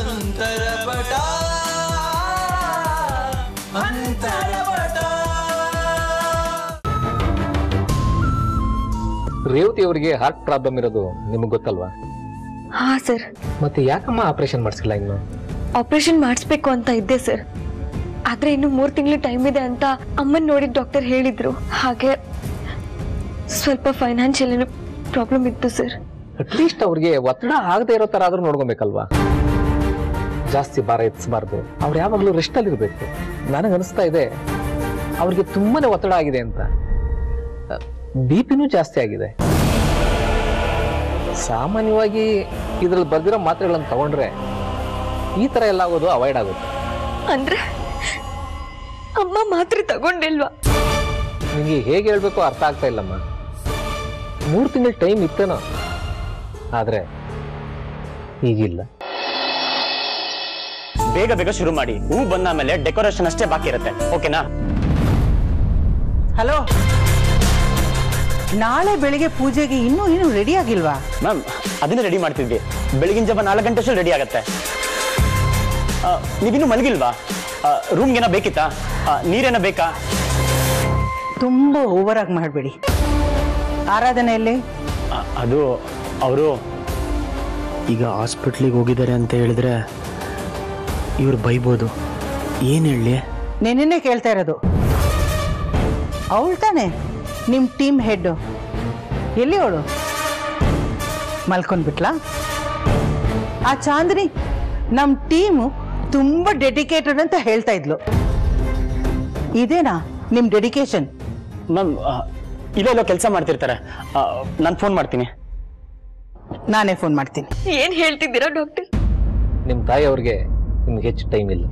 ಅಂತರಪಟ ಅಂತರಪಟ ರೇವತಿ ಅವರಿಗೆ heart problem ಇರೋದು ನಿಮಗೆ ಗೊತ್ತಲ್ವಾ ಹಾ ಸರ್ ಮತ್ತೆ ಯಾಕಮ್ಮ ಆಪರೇಷನ್ ಮಾಡಿಸಿಲ್ಲ ಇನ್ನು ಆಪರೇಷನ್ ಮಾಡಿಸ್ಬೇಕು ಅಂತ ಇದ್ದೆ ಸರ್ ಆದ್ರೆ ಇನ್ನು ಮೂರು ತಿಂಗಳು ಟೈಮ್ ಇದೆ ಅಂತ ಅಮ್ಮನ್ ನೋಡಿ ಡಾಕ್ಟರ್ ಹೇಳಿದ್ರು ಹಾಗೆ ಸ್ವಲ್ಪ ಫೈನಾನ್ಷಿಯಲ್ ಪ್ರಾಬ್ಲಮ್ ಇತ್ತು ಸರ್ ಅಟ್ಲೀಸ್ಟ್ ಅವ್ರಿಗೆ ಒತ್ತಡ ಆಗದೆ ಇರೋ ತರ ಆದ್ರೂ ನೋಡ್ಕೊಬೇಕಲ್ವಾ ಜಾಸ್ತಿ ಭಾರ ಎತ್ತಿಸಬಾರ್ದು ಅವ್ರು ಯಾವಾಗಲೂ ರೆಸ್ಟ್ ಅಲ್ಲಿ ಇರಬೇಕು ನನಗೆ ಅನಿಸ್ತಾ ಇದೆ ಅವ್ರಿಗೆ ತುಂಬಾನೇ ಒತ್ತಡ ಆಗಿದೆ ಅಂತ ಬಿ ಪಿನೂ ಜಾಸ್ತಿ ಆಗಿದೆ ಸಾಮಾನ್ಯವಾಗಿ ಇದ್ರಲ್ಲಿ ಬರ್ದಿರೋ ಮಾತ್ರೆಗಳನ್ನು ತಗೊಂಡ್ರೆ ಈ ತರ ಎಲ್ಲ ಆಗೋದು ಅವಾಯ್ಡ್ ಆಗುತ್ತೆ ಅಂದ್ರೆ ಅಮ್ಮ ಮಾತ್ರೆ ತಗೊಂಡಿಲ್ವಾ ನಿಮಗೆ ಹೇಗೆ ಹೇಳ್ಬೇಕು ಅರ್ಥ ಆಗ್ತಾ ಇಲ್ಲಮ್ಮ ಮೂರು ತಿಂಗಳ ಟೈಮ್ ಇತ್ತೇನೋ ಆದ್ರೆ ಈಗಿಲ್ಲ ಬೇಗ ಬೇಗ ಶುರು ಮಾಡಿ ಹೂ ಬಂದ ಮೇಲೆ ಡೆಕೋರೇಷನ್ ಅಷ್ಟೇ ಬಾಕಿ ಇರುತ್ತೆ ಓಕೆನಾ ಹಲೋ ನಾಳೆ ಬೆಳಿಗ್ಗೆ ಪೂಜೆಗೆ ಇನ್ನೂ ಏನು ರೆಡಿ ಆಗಿಲ್ವಾ ಮ್ಯಾಮ್ ಅದನ್ನ ರೆಡಿ ಮಾಡ್ತಿದ್ವಿ ಬೆಳಗಿನ ಜಾವ ನಾಲ್ಕು ಗಂಟೆ ಅಷ್ಟರಲ್ಲಿ ರೆಡಿ ಆಗತ್ತೆ ಆ, ನೀವಿನ್ನೂ ಮಲಗಿಲ್ವಾ ರೂಮ್ಗೆ ಏನೋ ಬೇಕಿತ್ತಾ ಆ, ನೀರೇನೋ ಬೇಕಾ ತುಂಬ ಓವರ್ ಆಗಿ ಮಾಡಬೇಡಿ ಆರಾಧನೆಯಲ್ಲಿ ಆ, ಅದು ಅವರು ಈಗ ಹಾಸ್ಪಿಟ್ಲಿಗೆ ಹೋಗಿದ್ದಾರೆ ಅಂತ ಹೇಳಿದ್ರೆ ಇವ್ರು ಬೈಬೋದು ಏನು ಹೇಳಿ ನೆನ್ನೆ ಕೇಳ್ತಾ ಇರೋದು ಅವಳು ತಾನೆ ನಿಮ್ಮ ಟೀಮ್ ಹೆಡ್ ಎಲ್ಲಿ ಅವಳು ಮಲ್ಕೊಂಡ್ಬಿಟ್ಲಾ ಆ ಚಾಂದಿನಿ ನಮ್ಮ ಟೀಮು ತುಂಬ ಡೆಡಿಕೇಟೆಡ್ ಅಂತ ಹೇಳ್ತಾ ಇದ್ಲು ಇದೇನಾ ನಿಮ್ಮ ಡೆಡಿಕೇಶನ್ ಮ್ಯಾಮ್ ಇಲ್ಲೋ ಇಲ್ಲೋ ಕೆಲಸ ಮಾಡ್ತಿರ್ತಾರೆ ನಾನು ಫೋನ್ ಮಾಡ್ತೀನಿ ನಾನೇ ಫೋನ್ ಮಾಡ್ತೀನಿ ಏನ್ ಹೇಳ್ತಿದ್ದೀರಾ ಡಾಕ್ಟರ್ ನಿಮ್ಮ ತಾಯಿಯವ್ರಿಗೆ ನಿಮ್ಗೆ ಹೆಚ್ಚು ಟೈಮ್ ಇಲ್ಲ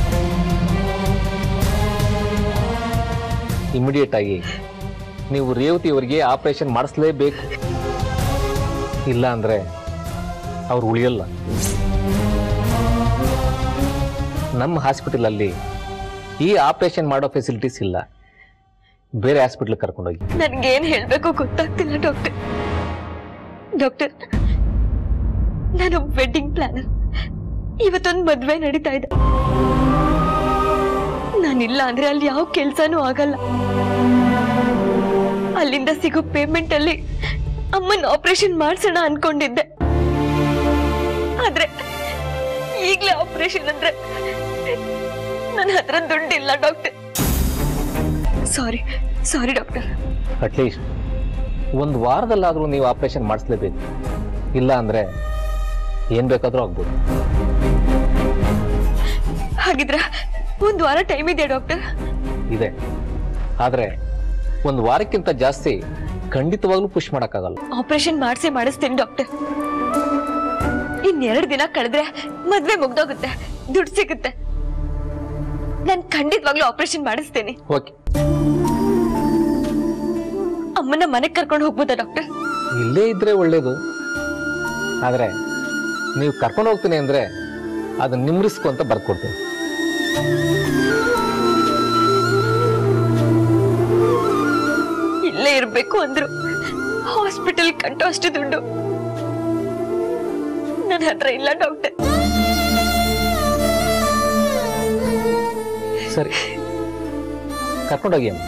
ಇಮಿಡಿಯೇಟ್ ಆಗಿ ನೀವು ರೇವತಿ ಅವರಿಗೆ ಆಪರೇಷನ್ ಮಾಡಿಸ್ಲೇಬೇಕು ಇಲ್ಲ ಅಂದ್ರೆ ಅವ್ರು ಉಳಿಯಲ್ಲ ನಮ್ಮ ಹಾಸ್ಪಿಟಲ್ ಅಲ್ಲಿ ಈ ಆಪರೇಷನ್ ಮಾಡೋ ಫೆಸಿಲಿಟೀಸ್ ಇಲ್ಲ ಬೇರೆ ಹಾಸ್ಪಿಟ್ಲ್ ಕರ್ಕೊಂಡೋಗಿ ನನ್ಗೇನ್ ಹೇಳ್ಬೇಕು ಗೊತ್ತಾಗ್ತಿಲ್ಲ ಡಾಕ್ಟರ್ ಡಾಕ್ಟರ್ ನಾನು ವೆಡ್ಡಿಂಗ್ ಪ್ಲಾನರ್ ಇವತ್ತೊಂದು ಮದ್ವೆ ನಡೀತಾ ಇದೆ ನಾನಿಲ್ಲ ಅಂದ್ರೆ ಅಲ್ಲಿ ಯಾವ ಕೆಲ್ಸನೂ ಆಗಲ್ಲ ಅಲ್ಲಿಂದ ಸಿಗೋ ಪೇಮೆಂಟ್ ಅಲ್ಲಿ ಅಮ್ಮನ ಆಪರೇಷನ್ ಮಾಡ್ಸೋಣ ಅನ್ಕೊಂಡಿದ್ದೆ ಆದ್ರೆ ಈಗ್ಲೇ ಆಪರೇಷನ್ ಅಂದ್ರೆ ನನ್ನ ಹತ್ರ ದುಡ್ಡಿಲ್ಲ doctor sorry sorry doctor at least ಒಂದು ವಾರದಲ್ಲಾದರೂ ನೀವು ಆಪರೇಷನ್ ಮಾಡಿಸ್ಲೇಬೇಕು ಇಲ್ಲ ಅಂದ್ರೆ ಏನ್ ಬೇಕಾದ್ರೂ ಆಗ್ಬೋದು ಹಾಗಿದ್ರೆ ಒಂದು ವಾರ ಟೈಮ್ ಇದೆ ಡಾಕ್ಟರ್ ಇದೆ ಆದ್ರೆ ಒಂದು ವಾರಕ್ಕಿಂತ ಜಾಸ್ತಿ ಖಂಡಿತವಾಗ್ಲೂ ಪುಷ್ ಮಾಡಕ್ಕಾಗಲ್ಲ ಆಪರೇಷನ್ ಮಾಡಿಸಿ ಮಾಡಿಸ್ತೀನಿ ಡಾಕ್ಟರ್ ಇನ್ನೆರಡು ದಿನ ಕಳೆದ್ರೆ ಮದ್ವೆ ಮುಗ್ದೋಗುತ್ತೆ ದುಡ್ಡು ಸಿಗುತ್ತೆ ನಾನು ಖಂಡಿತವಾಗ್ಲೂ ಆಪರೇಷನ್ ಮಾಡಿಸ್ತೀನಿ ಓಕೆ ಅಮ್ಮನ ಮನೆಗೆ ಕರ್ಕೊಂಡು ಹೋಗ್ಬೋದಾ ಡಾಕ್ಟರ್ ಇಲ್ಲೇ ಇದ್ರೆ ಒಳ್ಳೇದು ಆದ್ರೆ ನೀವು ಕರ್ಕೊಂಡು ಹೋಗ್ತೀನಿ ಅಂದ್ರೆ ಅದನ್ನ ನಿಮ್ ರಿಸ್ಕ್ ಅಂತ ಬರ್ಕೊಡ್ತೀನಿ ಇಲ್ಲೇ ಇರ್ಬೇಕು ಅಂದ್ರು ಹಾಸ್ಪಿಟಲ್ ಕಟ್ಟೋ ಅಷ್ಟು ದುಡ್ಡು ನನ್ನ ಹತ್ರ ಇಲ್ಲ ಡಾಕ್ಟರ್ ಸರಿ ಕರ್ಕೊಂಡೋಗಿ ಅಮ್ಮ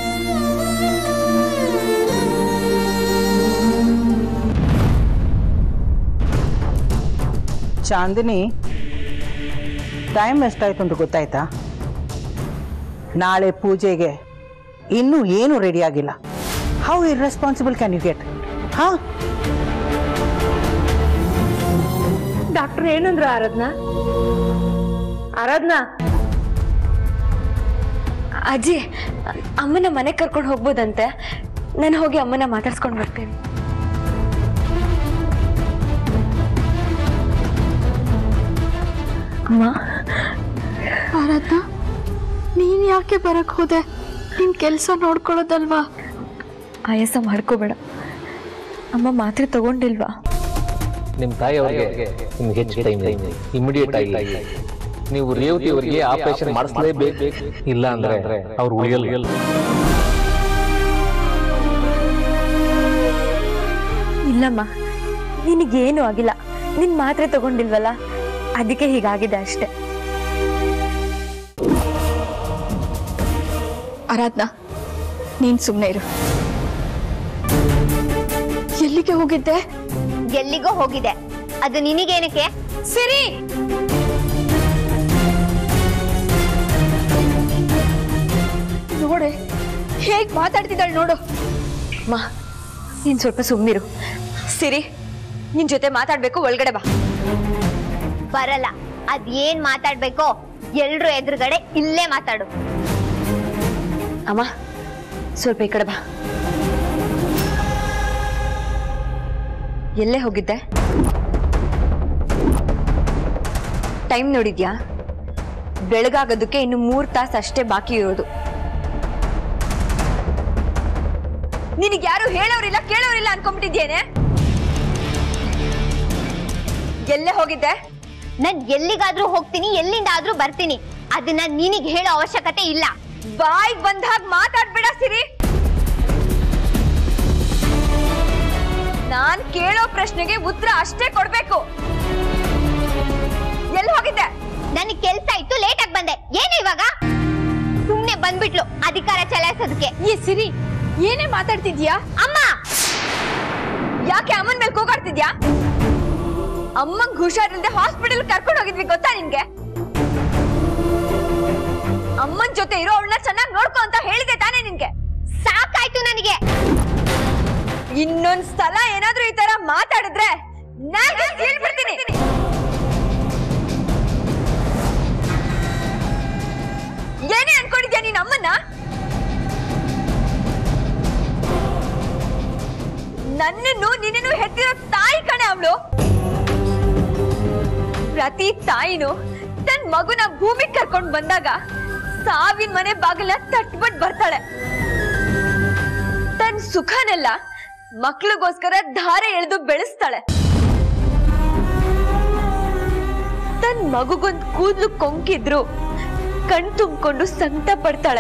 ಚಾಂದಿನಿ ಟೈಮ್ ಎಷ್ಟಾಯ್ತು ಅಂತ ಗೊತ್ತಾಯ್ತಾ ನಾಳೆ ಪೂಜೆಗೆ ಇನ್ನೂ ಏನು ರೆಡಿ ಆಗಿಲ್ಲ how irresponsible can you get ಹಾ ಡಾಕ್ಟರ್ ಏನಂದ್ರು ಆರಾಧ್ನಾ ಆರಾಧ್ನಾ ಅಜ್ಜಿ ಅಮ್ಮನ ಮನೆಗೆ ಕರ್ಕೊಂಡು ಹೋಗ್ಬೋದಂತೆ ನಾನು ಹೋಗಿ ಅಮ್ಮನ ಮಾತಾಡ್ಸ್ಕೊಂಡು ಬರ್ತೀನಿ ಅಮ್ಮ ಆರಾಧ್ನ ನೀನ್ ಯಾಕೆ ಬರಕ್ ಹೋದೆ ನಿನ್ ಕೆಲ್ಸ ನೋಡ್ಕೊಳ್ಳೋದಲ್ವಾ ಆಯಾಸ ಮಾಡ್ಕೋಬೇಡ ಅಮ್ಮ ಮಾತ್ರೆ ತಗೊಂಡಿಲ್ವಾ ನಿಮ್ ತಾಯಿಯವರಿಗೆ ನಿಮ್ಗೆ ಹೆಚ್ಚು ಟೈಮ್ ಇದೆ ಇಮಿಡಿಯೇಟ್ ಆಗಿ ನೀವು ರೇವತಿ ಅವರಿಗೆ ಆಪರೇಷನ್ ಮಾಡಿಸ್ಲೇಬೇಕು ಇಲ್ಲ ಅಂದ್ರೆ ಅವ್ರು ಉಳಿಯಲ್ಲ ಇಲ್ಲಮ್ಮ ನಿನಗೇನು ಆಗಿಲ್ಲ ನಿನ್ ಮಾತ್ರೆ ತಗೊಂಡಿಲ್ವಲ್ಲ ಅದಕ್ಕೆ ಹೀಗಾಗಿದೆ ಅಷ್ಟೆ ಆರಾಧ್ನಾ ನೀನ್ ಸುಮ್ಮನೆ ಇರು ಎಲ್ಲಿಗೆ ಹೋಗಿದ್ದೆ ಎಲ್ಲಿಗೋ ಹೋಗಿದೆ ಅದು ನಿನಗೇನಕ್ಕೆ ಸಿರಿ ನೋಡೆ ಹೇಗ್ ಮಾತಾಡ್ತಿದ್ದಾಳೆ ನೋಡು ಮಾ ನೀನ್ ಸ್ವಲ್ಪ ಸುಮ್ಮನಿರು ಸಿರಿ ನಿನ್ ಜೊತೆ ಮಾತಾಡ್ಬೇಕು ಒಳಗಡೆ ಬಾ ಬರಲ್ಲ ಅದ್ ಏನ್ ಮಾತಾಡ್ಬೇಕೋ ಎಲ್ರು ಎದುರುಗಡೆ ಇಲ್ಲೇ ಮಾತಾಡು ಅಮ್ಮ ಸ್ವಲ್ಪ ಈ ಕಡೆ ಬಾ ಎಲ್ಲೇ ಹೋಗಿದ್ದೆ ಟೈಮ್ ನೋಡಿದ್ಯಾ ಬೆಳಗಾಗೋದಕ್ಕೆ ಇನ್ನು ಮೂರ್ ತಾಸು ಅಷ್ಟೇ ಬಾಕಿ ಇರೋದು ನಿನಗೆ ಯಾರು ಹೇಳೋರಿಲ್ಲ ಕೇಳೋರಿಲ್ಲ ಅನ್ಕೊಂಡ್ಬಿಟ್ಟಿದ್ಯೇನೆ ಎಲ್ಲೇ ಹೋಗಿದ್ದೆ ನಾನ್ ಎಲ್ಲಿಗಾದ್ರೂ ಹೋಗ್ತೀನಿ ಎಲ್ಲಿಂದ ಆದ್ರೂ ಬರ್ತೀನಿ ಅದನ್ನ ನಿನಗ್ ಹೇಳೋ ಅವಶ್ಯಕತೆ ಇಲ್ಲ ಬಾಯ್ ಬಂದಾಗ ಮಾತಾಡ್ಬೇಡ ಸಿರಿ ನಾನ್ ಕೇಳೋ ಪ್ರಶ್ನೆಗೆ ಉತ್ತರ ಅಷ್ಟೇ ಕೊಡ್ಬೇಕು ಎಲ್ಲಿ ಹೋಗಿದ್ದೆ ನನಗ್ ಕೆಲ್ಸ ಇತ್ತು ಲೇಟ್ ಆಗಿ ಬಂದೆ ಏನು ಇವಾಗ ಸುಮ್ನೆ ಬಂದ್ಬಿಟ್ಲು ಅಧಿಕಾರ ಚಲಾಯಿಸೋದಕ್ಕೆ ಈ ಸಿರಿ ಏನೇ ಮಾತಾಡ್ತಿದ್ಯಾ ಅಮ್ಮ ಯಾಕೆ ಅಮ್ಮನ್ ಮೇಲೆ ಕೂಗಾಡ್ತಿದ್ಯಾ ಅಮ್ಮಂಗ್ ಹುಷಾರಿಲ್ದೆ ಹಾಸ್ಪಿಟಲ್ ಕರ್ಕೊಂಡು ಹೋಗಿದ್ವಿ ಗೊತ್ತಾ ನಿನ್ಗೆ ಅಮ್ಮನ್ ಜೊತೆ ಇರೋ ಅವಳನ್ನ ಚೆನ್ನಾಗಿ ನೋಡ್ಕೊ ಅಂತ ಹೇಳಿದೆ ತಾನೇ ನಿನ್ಗೆ ಸಾಕಾಯ್ತು ನನಗೆ ಇನ್ನೊಂದ್ ಸಲ ಏನಾದ್ರೂ ಈ ತರ ಮಾತಾಡಿದ್ರೆ ನಾನು ಹೇಳ್ಬಿಡ್ತೀನಿ ಏನೇ ಅನ್ಕೊಂಡಿದ್ಯಾ ನೀನ್ ಅಮ್ಮನ್ನ ನನ್ನನ್ನು ನಿನ್ನನ್ನು ಹೆತ್ತಿರೋ ತಾಯಿ ಕಣೆ ಅವಳು ಪ್ರತಿ ತಾಯಿನೂ ತನ್ ಮಗುನ ಭೂಮಿಗೆ ಕರ್ಕೊಂಡ್ ಬಂದಾಗ ಸಾವಿನ ಮನೆ ಬಾಗಿಲ ತಟ್ಬಿಟ್ ಬರ್ತಾಳೆ ತನ್ ಸುಖನೆಲ್ಲ ಮಕ್ಳಿಗೋಸ್ಕರ ಧಾರೆ ಎಳೆದು ಬೆಳೆಸ್ತಾಳೆ ತನ್ ಮಗುಗೊಂದ್ ಕೂದ್ಲು ಕೊಂಕಿದ್ರು ಕಣ್ ತುಂಬಿಕೊಂಡು ಸಂಕಟ ಪಡ್ತಾಳೆ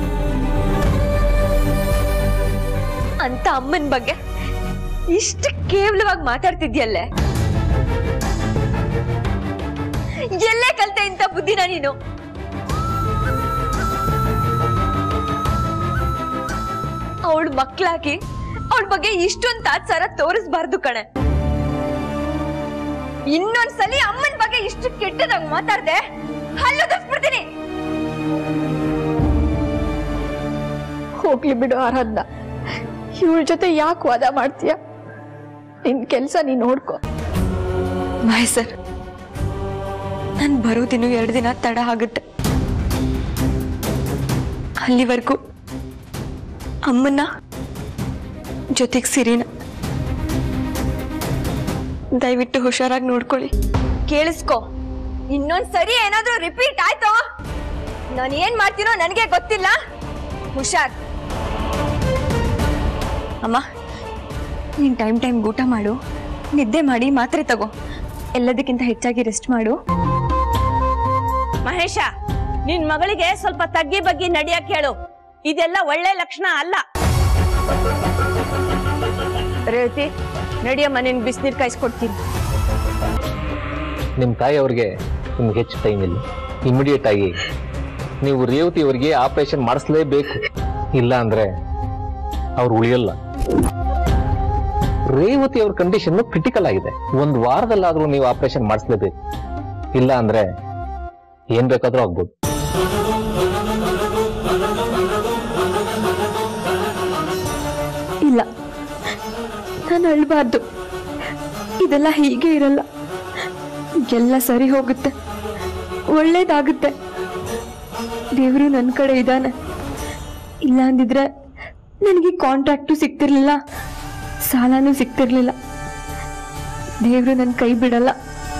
ಅಂತ ಅಮ್ಮನ್ ಬಗ್ಗೆ ಇಷ್ಟು ಕೇವಲವಾಗಿ ಮಾತಾಡ್ತಿದ್ಯಲ್ಲೇ ಎಲ್ಲೇ ಕಲ್ತೆ ಇಂಥ ಬುದ್ಧಿನ ನೀನು ಅವಳ ಮಕ್ಳಾಗಿ ಅವಳ ಬಗ್ಗೆ ಇಷ್ಟೊಂದ್ ತಾತ್ಸಾರ ತೋರಿಸ್ಬಾರ್ದು ಕಣೆ ಇನ್ನೊಂದ್ಸಲಿ ಅಮ್ಮನ್ ಬಗ್ಗೆ ಇಷ್ಟು ಕೆಟ್ಟದಾಗ ಮಾತಾಡ್ದೆ ಹಲ್ಲುದಿಸ್ಬಿಡ್ತೀನಿ ಹೋಗ್ಲಿ ಬಿಡು ಆರಾಧ್ನ ಇವಳ ಜೊತೆ ಯಾಕೆ ವಾದ ಮಾಡ್ತೀಯ ನಿನ್ ಕೆಲ್ಸ ನೀನ್ ನೋಡ್ಕೊ ಬಾಯ್ ಸರ್ ನನ್ ಬರೋದಿನ್ನು ಎರಡು ದಿನ ತಡ ಆಗುತ್ತೆ ಅಲ್ಲಿವರೆಗೂ ಅಮ್ಮನ್ನ ಜೊತೆಗೆ ಸಿರಿನ ದಯವಿಟ್ಟು ಹುಷಾರಾಗಿ ನೋಡ್ಕೊಳ್ಳಿ ಕೇಳಿಸ್ಕೊ ಇನ್ನೊಂದ್ ಸರಿ ಏನಾದ್ರೂ ರಿಪೀಟ್ ಆಯ್ತೋ ನಾನು ಏನ್ ಮಾಡ್ತೀನೋ ನನಗೆ ಗೊತ್ತಿಲ್ಲ ಹುಷಾರ್ ಅಮ್ಮ ನೀನ್ ಟೈಮ್ ಟೈಮ್ ಊಟ ಮಾಡು ನಿದ್ದೆ ಮಾಡಿ ಮಾತ್ರೆ ತಗೋ ಎಲ್ಲದಕ್ಕಿಂತ ಹೆಚ್ಚಾಗಿ ರೆಸ್ಟ್ ಮಾಡು ಮಹೇಶ ನಿನ್ ಮಗಳಿಗೆ ಸ್ವಲ್ಪ ತಗ್ಗಿ ಬಗ್ಗಿ ನಡಿಯಕ್ ಹೇಳು ಇದೆಲ್ಲ ಒಳ್ಳೆ ಲಕ್ಷಣ ಅಲ್ಲ ರೇವತಿ ನಡಿಯಮ್ಮ ನಿನ್ ಬಿಸಿನೀರ್ ಕಾಯಿಸ್ಕೊಡ್ತೀನಿ ನಿಮ್ಮ ತಾಯಿ ಅವ್ರಿಗೆ ನಿಮ್ಗೆ ಹೆಚ್ಚು ಟೈಮ್ ಇಲ್ಲ ಇಮಿಡಿಯೇಟ್ ಆಗಿ ನೀವು ರೇವತಿ ಅವರಿಗೆ ಆಪರೇಷನ್ ಮಾಡಿಸ್ಲೇಬೇಕು ಇಲ್ಲ ಅಂದ್ರೆ ಅವ್ರು ಉಳಿಯಲ್ಲ ರೇವತಿ ಅವ್ರ ಕಂಡೀಷನ್ ಕ್ರಿಟಿಕಲ್ ಆಗಿದೆ ಒಂದು ವಾರದಲ್ಲಾದ್ರೂ ನೀವು ಆಪರೇಷನ್ ಮಾಡಿಸ್ಲೇಬೇಕು ಇಲ್ಲ ಅಂದ್ರೆ ಏನ್ ಬೇಕಾದ್ರೂ ಆಗ್ಬೋದು ಇಲ್ಲ ನಾನು ಅಳ್ಬಾರ್ದು ಇದೆಲ್ಲ ಹೀಗೆ ಇರಲ್ಲ ಎಲ್ಲ ಸರಿ ಹೋಗುತ್ತೆ ಒಳ್ಳೇದಾಗುತ್ತೆ ದೇವರು ನನ್ನ ಕಡೆ ಇದ್ದಾನೆ ಇಲ್ಲ ಅಂದಿದ್ರೆ ನನಗೆ ಕಾಂಟ್ರಾಕ್ಟು ಸಿಗ್ತಿರ್ಲಿಲ್ಲ ಸಾಲನೂ ಸಿಗ್ತಿರ್ಲಿಲ್ಲ ದೇವರು ನನ್ನ ಕೈ ಬಿಡಲ್ಲ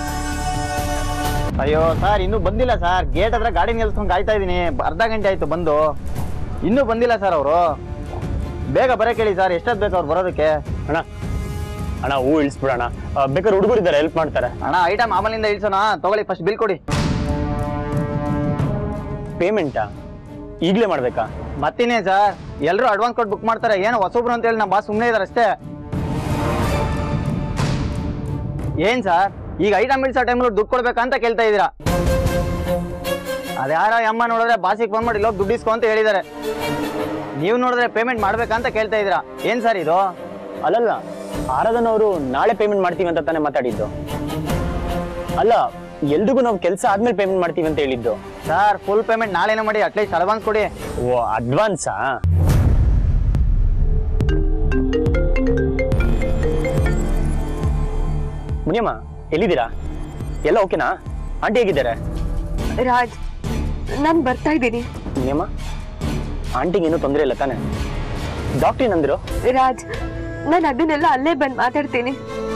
ಅಯ್ಯೋ ಸರ್ ಇನ್ನೂ ಬಂದಿಲ್ಲ ಸರ್ ಗೇಟ್ ಹತ್ರ ಗಾಡಿ ನಿಲ್ಸ್ಕೊಂಡು ಕಾಯ್ತಾ ಇದ್ದೀನಿ ಅರ್ಧ ಗಂಟೆ ಆಯ್ತು ಬಂದು ಇನ್ನೂ ಬಂದಿಲ್ಲ ಸರ್ ಅವರು ಬೇಗ ಬರಕ್ಕೆ ಹೇಳಿ ಸರ್ ಎಷ್ಟೊತ್ತು ಬೇಕು ಅವ್ರು ಬರೋದಕ್ಕೆ ಅಣ್ಣ ಅಣ್ಣ ಹೂ ಇಳಿಸ್ಬಿಡೋಣ ಬೇಕಾದ್ರೆ ಹುಡುಗರು ಇದ್ದಾರೆ ಹೆಲ್ಪ್ ಮಾಡ್ತಾರೆ ಅಣ್ಣ ಐಟಮ್ ಆಮೇಲಿಂದ ಇಳಿಸೋಣ ತಗೊಳ್ಳಿ ಫಸ್ಟ್ ಬಿಲ್ ಕೊಡಿ ಪೇಮೆಂಟಾ ಈಗಲೇ ಮಾಡ್ಬೇಕಾ ಮತ್ತಿನ್ನೇ ಸರ್ ಎಲ್ಲರೂ ಅಡ್ವಾನ್ಸ್ ಕೊಟ್ಟು ಬುಕ್ ಮಾಡ್ತಾರೆ ಏನು ಹೊಸಬ್ರು ಅಂತ ಹೇಳಿ ನಮ್ಮ ಬಾಸ್ ಸುಮ್ಮನೆ ಇದಾರೆ ಅಷ್ಟೇ ಏನ್ ಸರ್ ಈಗ ಐಟಮ್ ಇಳಿಸೋ ಟೈಮಲ್ಲಿ ದುಡ್ಡು ಕೊಡ್ಬೇಕಾ ಅಂತ ಕೇಳ್ತಾ ಇದ್ದೀರಾ ಅದ್ಯಾರ ಅಮ್ಮ ನೋಡಿದ್ರೆ ಬಾಸಿಗೆ ಫೋನ್ ಮಾಡಿ ಇಲ್ಲೋಗಿ ದುಡ್ಡು ಇಸ್ಕೊ ಅಂತ ಹೇಳಿದ್ದಾರೆ ನೀವು ನೋಡಿದ್ರೆ ಪೇಮೆಂಟ್ ಮಾಡ್ಬೇಕಂತ ಕೇಳ್ತಾ ಇದ್ದೀರಾ ಏನ್ ಸರ್ ಇದು ಅಲ್ಲಲ್ಲ ಆರಾಧನ್ ಅವರು ನಾಳೆ ಪೇಮೆಂಟ್ ಮಾಡ್ತೀವಿ ಅಂತ ತಾನೇ ಮಾತಾಡಿದ್ದು ಅಲ್ಲ ಎಲ್ರಿಗೂ ನಾವು ಕೆಲಸ ಆದ್ಮೇಲೆ ಪೇಮೆಂಟ್ ಮಾಡ್ತೀವಿ ಅಂತ ಹೇಳಿದ್ದು ಸರ್ ಫುಲ್ ಪೇಮೆಂಟ್ ನಾಳೆನೇ ಮಾಡಿ ಅಟ್ಲೀಸ್ಟ್ ಅಡ್ವಾನ್ಸ್ ಕೊಡಿ ಓ ಅಡ್ವಾನ್ಸಾ ಮುನಿಯಮ್ಮ ಎಲ್ಲಿದ್ದೀರಾ ಎಲ್ಲ ಓಕೆನಾ ಆಂಟಿ ಹೇಗಿದ್ದಾರೆ ರಾಜ್ ನಾನು ಬರ್ತಾ ಇದ್ದೀನಿ ಮುನಿಯಮ್ಮ ಆಂಟಿಗೆ ಏನೂ ತೊಂದರೆ ಇಲ್ಲ ತಾನೆ ಡಾಕ್ಟ್ರ್ ಏನಂದ್ರು ರಾಜ್ ನಾನು ಅದನ್ನೆಲ್ಲ ಅಲ್ಲೇ ಬಂದು ಮಾತಾಡ್ತೀನಿ